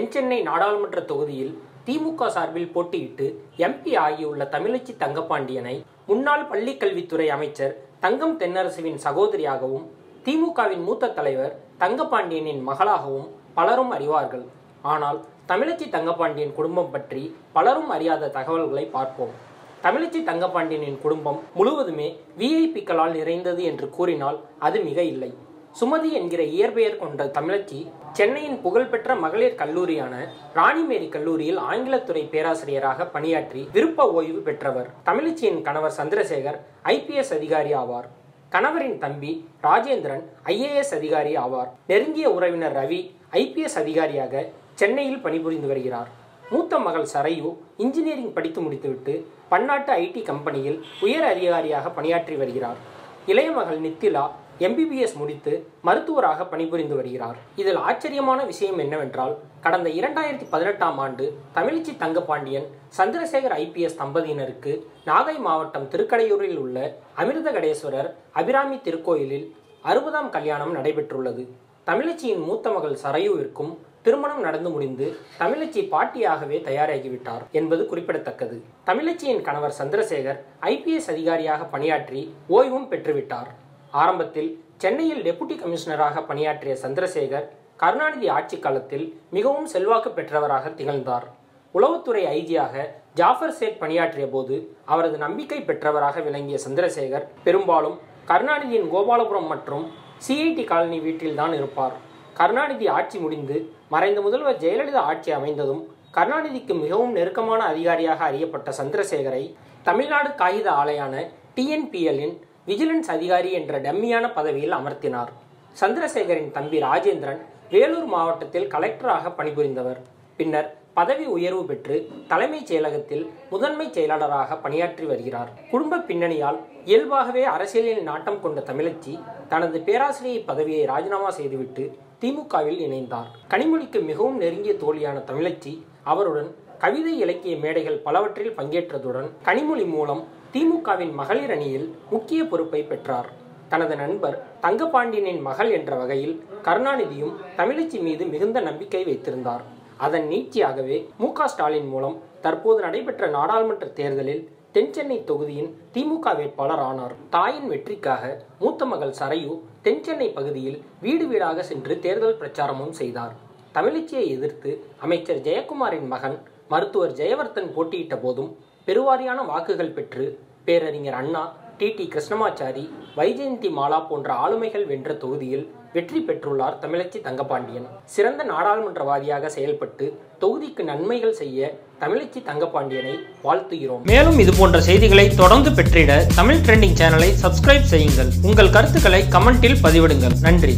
தென்சென்னை நாடாளுமன்ற தொகுதியில் திமுக சார்பில் போட்டியிட்டு எம்பி ஆகியுள்ள தமிழச்சி தங்கப்பாண்டியனை முன்னாள் பள்ளிக்கல்வித்துறை அமைச்சர் தங்கம் தென்னரசுவின் சகோதரியாகவும் திமுகவின் மூத்த தலைவர் தங்கப்பாண்டியனின் மகளாகவும் பலரும் அறிவார்கள் ஆனால் தமிழச்சி தங்கப்பாண்டியன் குடும்பம் பற்றி பலரும் அறியாத தகவல்களை பார்ப்போம் தமிழச்சி தங்கப்பாண்டியனின் குடும்பம் முழுவதுமே விஐபிக்களால் நிறைந்தது என்று கூறினால் அது மிக இல்லை சுமதி என்கிற இயற்பெயர் கொண்ட தமிழச்சி சென்னையின் புகழ்பெற்ற மகளிர் கல்லூரியான ராணிமேரி கல்லூரியில் ஆங்கிலத்துறை பேராசிரியராக பணியாற்றி விருப்ப ஓய்வு பெற்றவர் தமிழச்சியின் கணவர் சந்திரசேகர் ஐபிஎஸ் அதிகாரி ஆவார் கணவரின் தம்பி ராஜேந்திரன் ஐஏஎஸ் அதிகாரி ஆவார் நெருங்கிய உறவினர் ரவி ஐபிஎஸ் அதிகாரியாக சென்னையில் பணிபுரிந்து வருகிறார் மூத்த மகள் சரையு இன்ஜினியரிங் படித்து முடித்துவிட்டு பன்னாட்டு ஐடி கம்பெனியில் உயர் அதிகாரியாக பணியாற்றி வருகிறார் இளைய மகள் நித்திலா எம்பிபிஎஸ் முடித்து மருத்துவராக பணிபுரிந்து வருகிறார் இதில் ஆச்சரியமான விஷயம் என்னவென்றால் கடந்த இரண்டாயிரத்தி பதினெட்டாம் ஆண்டு தமிழச்சி தங்கபாண்டியன் சந்திரசேகர் ஐபிஎஸ் தம்பதியினருக்கு நாகை மாவட்டம் திருக்கடையூரில் உள்ள அமிர்தகடேஸ்வரர் அபிராமி திருக்கோயிலில் அறுபதாம் கல்யாணம் நடைபெற்றுள்ளது தமிழச்சியின் மூத்த மகள் சரையுவிற்கும் திருமணம் நடந்து முடிந்து தமிழச்சி பாட்டியாகவே தயாராகிவிட்டார் என்பது குறிப்பிடத்தக்கது தமிழச்சியின் கணவர் சந்திரசேகர் ஐபிஎஸ் அதிகாரியாக பணியாற்றி ஓய்வும் பெற்றுவிட்டார் ஆரம்பத்தில் சென்னையில் டெபுட்டி கமிஷனராக பணியாற்றிய சந்திரசேகர் கருணாநிதி ஆட்சி காலத்தில் மிகவும் செல்வாக்கு பெற்றவராக திகழ்ந்தார் உளவுத்துறை ஐஜியாக ஜாஃபர் சேட் பணியாற்றிய போது அவரது நம்பிக்கை பெற்றவராக விளங்கிய சந்திரசேகர் பெரும்பாலும் கருணாநிதியின் கோபாலபுரம் மற்றும் சிஐடி காலனி வீட்டில்தான் இருப்பார் கருணாநிதி ஆட்சி முடிந்து மறைந்த முதல்வர் ஜெயலலிதா ஆட்சி அமைந்ததும் கருணாநிதிக்கு மிகவும் நெருக்கமான அதிகாரியாக அறியப்பட்ட சந்திரசேகரை தமிழ்நாடு காகித ஆலையான டிஎன்பிஎல்லின் விஜிலன்ஸ் அதிகாரி என்ற டம்மியான பதவியில் அமர்த்தினார் சந்திரசேகரின் தம்பி ராஜேந்திரன் வேலூர் மாவட்டத்தில் கலெக்டராக பணிபுரிந்தவர் பின்னர் பதவி உயர்வு பெற்று தலைமைச் செயலகத்தில் முதன்மை செயலாளராக பணியாற்றி வருகிறார் குடும்ப பின்னணியால் இயல்பாகவே அரசியலில் நாட்டம் கொண்ட தமிழச்சி தனது பேராசிரியை பதவியை ராஜினாமா செய்துவிட்டு திமுகவில் இணைந்தார் கனிமொழிக்கு மிகவும் நெருங்கிய தோழியான தமிழச்சி அவருடன் கவிதை இலக்கிய மேடைகள் பலவற்றில் பங்கேற்றதுடன் கனிமொழி மூலம் திமுகவின் மகளிர் அணியில் முக்கிய பொறுப்பை பெற்றார் தனது நண்பர் தங்கபாண்டியனின் மகள் என்ற வகையில் கருணாநிதியும் தமிழச்சி மீது மிகுந்த நம்பிக்கை வைத்திருந்தார் அதன் நீட்சியாகவே மு ஸ்டாலின் மூலம் தற்போது நடைபெற்ற நாடாளுமன்ற தேர்தலில் தென்சென்னை தொகுதியின் திமுக வேட்பாளர் ஆனார் தாயின் வெற்றிக்காக மூத்த மகள் சரையு தென்சென்னை பகுதியில் வீடு வீடாக சென்று தேர்தல் பிரச்சாரமும் செய்தார் தமிழச்சியை எதிர்த்து அமைச்சர் ஜெயக்குமாரின் மகன் மருத்துவர் ஜெயவர்தன் போட்டியிட்ட போதும் பெருவாரியான வாக்குகள் பெற்று பேரறிஞர் Anna T T Krishnamachari Vyjayanthimala போன்ற ஆளுமைகள் வென்ற தொகுதியில் வெற்றி பெற்றுள்ளார் தமிழச்சி தங்கபாண்டியன் சிறந்த நாடாளுமன்றவாதியாக செயல்பட்டு தொகுதிக்கு நன்மைகள் செய்ய தமிழச்சி தங்கபாண்டியனை வாழ்த்துகிறோம் மேலும் இது போன்ற செய்திகளை தொடர்ந்து பெற்றிட தமிழ் ட்ரெண்டிங் சேனலை சப்ஸ்கிரைப் செய்யுங்கள் உங்கள் கருத்துக்களை கமெண்டில் பதிவிடுங்கள் நன்றி